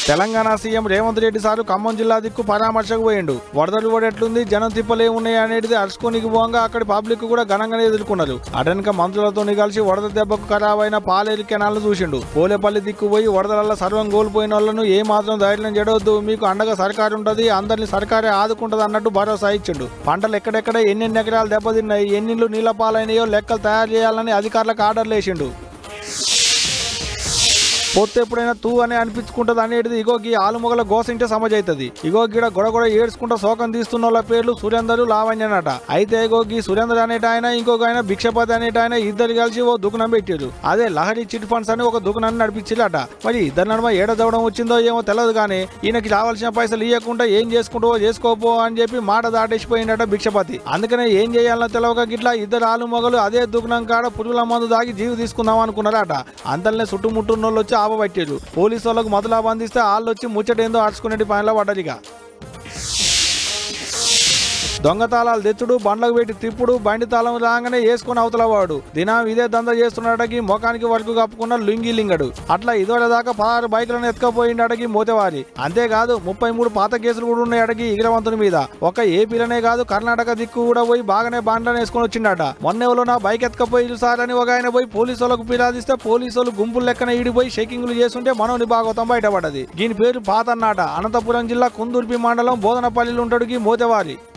Telangana CM Revanth Reddy sir Khammam జిల్లా దిక్కు పరామర్శకు పోయిండు వరదలు పడేట్లుంది జనం తిప్పలే ఉన్నాయి అనేది అరుచుకోనికి పోగా అక్కడి పబ్లిక్ కూడా ఘనంగానే ఎదుర్కొన్నారు అటెనక మంత్రులతో కలిసి వరద దెబ్బకు ఖరాబ్ అయిన పాలేరు కెనాల్ను చూసిండు పోలేపల్లి దిక్కు పోయి వరదల సర్వం కోల్పోయిన వాళ్ళను ఏ మాత్రం ధైర్యం చెడవద్దు మీకు అండగా సర్కారు ఉంటది అందరిని సర్కారే ఆదుకుంటది అన్నట్టు భరోసా ఇచ్చిండు పంటలు ఎక్కడెక్కడ ఎన్నెన్ని ఎకరాలు దెబ్బతిన్నాయి ఎన్నిళ్ళు నీళ్ల పాలైనాయో లెక్కలు తయారు చేయాలని అధికారులకు ఆర్డర్లు వేసిండు పొత్తు ఎప్పుడైనా తూ అని అనిపించుకుంటది అనేది ఇగో గీ ఆలుమొగల గోసింటే సమజ్ అవుతుంది ఇగో గీడ గొడగొడ ఏడ్చుకుంటా శోకం తీస్తున్న వాళ్ళ పేర్లు సురేందరు లావణ్యనట అయితే ఇగో గీ సురేందర్ అనేట ఆయన ఇంకొక ఆయన భిక్షపతి అనేట ఆయన ఇద్దరు కలిసి ఓ దుకాణం పెట్టారు అదే లహరి చిట్ ఫండ్స్ అని ఒక దుకాణాన్ని నడిపించిరట మరి ఇద్దరు నడుమ ఏడ చదవడం వచ్చిందో ఏమో తెలియదు కానీ ఈయనకి రావాల్సిన పైసలు ఇవ్వకుండా ఏం చేసుకుంటో చేసుకోపో అని చెప్పి మాట దాటేసిపోయిందట భిక్షపతి అందుకనే ఏం చేయాలనో తెలియక గిట్లా ఇద్దరు ఆలు మొగలు అదే దుకాణం కాడ పురుగుల మందు దాగి జీవి తీసుకుందాం అనుకున్నారట అంతలనే చుట్టుముట్టున్న వాళ్ళు వచ్చి ఆపబట్టారు పోలీసు వాళ్ళకు మొదలా బంధిస్తే వాళ్ళు వచ్చి ముచ్చటేందో ఆడుచుకునే పనిలో పడ్డది ఇక దొంగతాళాలు తెచ్చుడు బండ్లకు పెట్టి తిప్పుడు బండి తాళం రాగానే వేసుకుని అవతల వాడు దినం ఇదే దంద చేస్తున్నాడకి ముఖానికి వరకు కప్పుకున్న లుంగి లింగడు అట్లా ఇదివర దాకా పదహారు బైకులను ఎత్తుకపోయిండడికి మోతేవారి అంతేకాదు ముప్పై మూడు పాత కేసులు కూడా ఉన్నాయి అడిగి ఇగ్రవంతుని మీద ఒక ఏపీలోనే కాదు కర్ణాటక దిక్కు కూడా పోయి బాగానే బండ్లను వేసుకొని వచ్చిండట మొన్న ఎవరో నా బైక్ ఎత్తుకపోయి సార్ అని ఒక ఆయన పోయి పోలీసు వాళ్ళకు ఫిర్యాదిస్తే పోలీసు వాళ్ళు గుంపులు లెక్కన ఈడిపోయి షేకింగ్లు చేస్తుంటే మనోని భాగవతం బయటపడ్డది దీని పేరు పాతన్నాట అనంతపురం జిల్లా కుందుర్పి మండలం బోధనపల్లిలో ఉంటాడు మోతేవారి